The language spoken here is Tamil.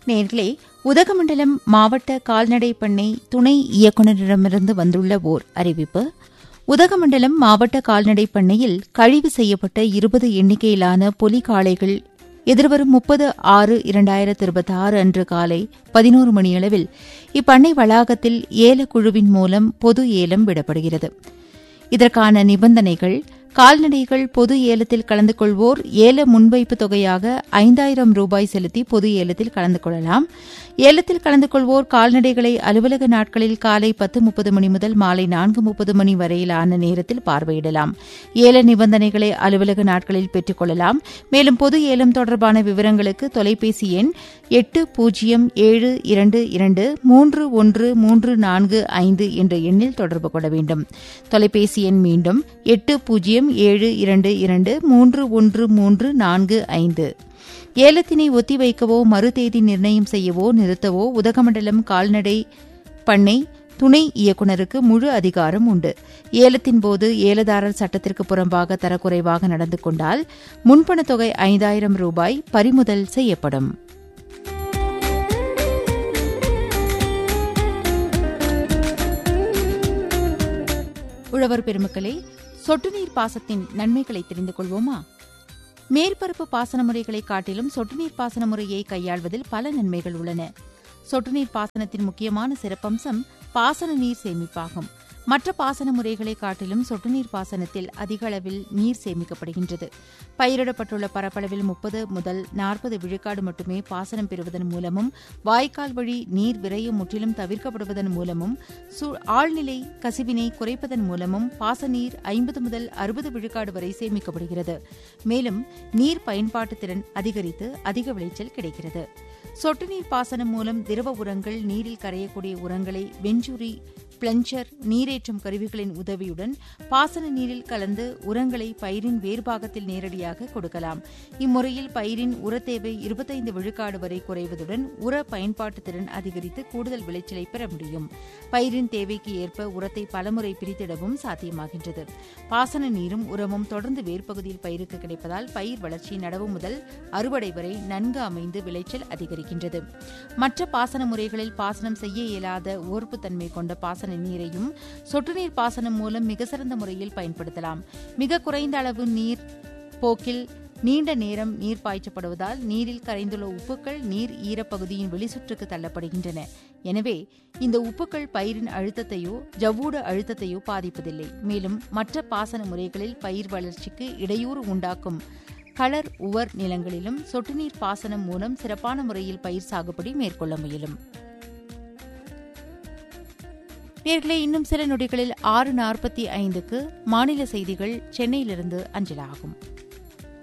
நேர்களே உதகமண்டலம் மாவட்ட கால்நடை பண்ணை துணை இயக்குநரிடமிருந்து வந்துள்ள ஓர் அறிவிப்பு உதகமண்டலம் மாவட்ட கால்நடை பண்ணையில் கழிவு செய்யப்பட்ட இருபது எண்ணிக்கையிலான பொலி காளைகள் எதிர்வரும் முப்பது ஆறு இரண்டாயிரத்து இருபத்தி ஆறு அன்று காலை பதினோரு மணியளவில் இப்பண்ணை வளாகத்தில் ஏலக்குழுவின் மூலம் பொது ஏலம் விடப்படுகிறது இதற்கான நிபந்தனைகள் கால்நடைகள் பொது ஏலத்தில் கலந்து கொள்வோர் ஏல முன்வைப்பு தொகையாக ஐந்தாயிரம் ரூபாய் செலுத்தி பொது ஏலத்தில் கலந்து கொள்ளலாம் ஏலத்தில் கலந்து கொள்வோர் கால்நடைகளை அலுவலக நாட்களில் காலை பத்து முப்பது மணி முதல் மாலை நான்கு முப்பது மணி வரையிலான நேரத்தில் பார்வையிடலாம் ஏல நிபந்தனைகளை அலுவலக நாட்களில் பெற்றுக் கொள்ளலாம் மேலும் பொது ஏலம் தொடர்பான விவரங்களுக்கு தொலைபேசி எண் எட்டு பூஜ்ஜியம் ஏழு இரண்டு இரண்டு மூன்று ஒன்று மூன்று நான்கு ஐந்து என்ற எண்ணில் தொடர்பு கொள்ள வேண்டும் தொலைபேசி எண் மீண்டும் எட்டு பூஜ்ஜியம் ஏழு இரண்டு இரண்டு மூன்று ஒன்று மூன்று நான்கு ஐந்து ஏலத்தினை ஒத்திவைக்கவோ மறுதேதி நிர்ணயம் செய்யவோ நிறுத்தவோ உதகமண்டலம் கால்நடை பண்ணை துணை இயக்குநருக்கு முழு அதிகாரம் உண்டு ஏலத்தின் போது ஏலதாரர் சட்டத்திற்கு புறம்பாக தரக்குறைவாக நடந்து கொண்டால் முன்பணத் தொகை ஐந்தாயிரம் ரூபாய் பறிமுதல் செய்யப்படும் உழவர் பெருமக்களே சொட்டு நீர் பாசத்தின் நன்மைகளை தெரிந்து கொள்வோமா மேற்பரப்பு பாசன முறைகளை காட்டிலும் சொட்டு நீர் பாசன முறையை கையாள்வதில் பல நன்மைகள் உள்ளன சொட்டு நீர் பாசனத்தின் முக்கியமான சிறப்பம்சம் பாசன நீர் சேமிப்பாகும் மற்ற பாசன முறைகளை காட்டிலும் சொட்டு நீர் பாசனத்தில் அதிக அளவில் நீர் சேமிக்கப்படுகின்றது பயிரிடப்பட்டுள்ள பரப்பளவில் முப்பது முதல் நாற்பது விழுக்காடு மட்டுமே பாசனம் பெறுவதன் மூலமும் வாய்க்கால் வழி நீர் விரயம் முற்றிலும் தவிர்க்கப்படுவதன் மூலமும் ஆழ்நிலை கசிவினை குறைப்பதன் மூலமும் பாசநீர் ஐம்பது முதல் அறுபது விழுக்காடு வரை சேமிக்கப்படுகிறது மேலும் நீர் பயன்பாட்டு திறன் அதிகரித்து அதிக விளைச்சல் கிடைக்கிறது சொட்டு நீர் பாசனம் மூலம் திரவ உரங்கள் நீரில் கரையக்கூடிய உரங்களை வெஞ்சுரி பிளஞ்சர் நீரேற்றும் கருவிகளின் உதவியுடன் பாசன நீரில் கலந்து உரங்களை பயிரின் வேர்பாகத்தில் நேரடியாக கொடுக்கலாம் இம்முறையில் பயிரின் உரத்தேவை இருபத்தைந்து விழுக்காடு வரை குறைவதுடன் உர பயன்பாட்டு திறன் அதிகரித்து கூடுதல் விளைச்சலை பெற முடியும் பயிரின் தேவைக்கு ஏற்ப உரத்தை பலமுறை பிரித்திடவும் சாத்தியமாகின்றது பாசன நீரும் உரமும் தொடர்ந்து வேர்ப்பகுதியில் பயிருக்கு கிடைப்பதால் பயிர் வளர்ச்சி நடவு முதல் அறுவடை வரை நன்கு அமைந்து விளைச்சல் அதிகரிக்கின்றது மற்ற பாசன முறைகளில் பாசனம் செய்ய இயலாத ஓர்ப்புத்தன்மை கொண்ட பாசன பாசன நீரையும் சொட்டு நீர் பாசனம் மூலம் மிக சிறந்த முறையில் பயன்படுத்தலாம் மிக குறைந்த அளவு நீர் போக்கில் நீண்ட நேரம் நீர் பாய்ச்சப்படுவதால் நீரில் கரைந்துள்ள உப்புக்கள் நீர் ஈரப்பகுதியின் வெளிச்சுற்றுக்கு தள்ளப்படுகின்றன எனவே இந்த உப்புக்கள் பயிரின் அழுத்தத்தையோ ஜவ்வூடு அழுத்தத்தையோ பாதிப்பதில்லை மேலும் மற்ற பாசன முறைகளில் பயிர் வளர்ச்சிக்கு இடையூறு உண்டாக்கும் களர் உவர் நிலங்களிலும் சொட்டு நீர் பாசனம் மூலம் சிறப்பான முறையில் பயிர் சாகுபடி மேற்கொள்ள முயலும் நேர்களே இன்னும் சில நொடிகளில் ஆறு நாற்பத்தி ஐந்துக்கு மாநில செய்திகள் சென்னையிலிருந்து அஞ்சலாகும்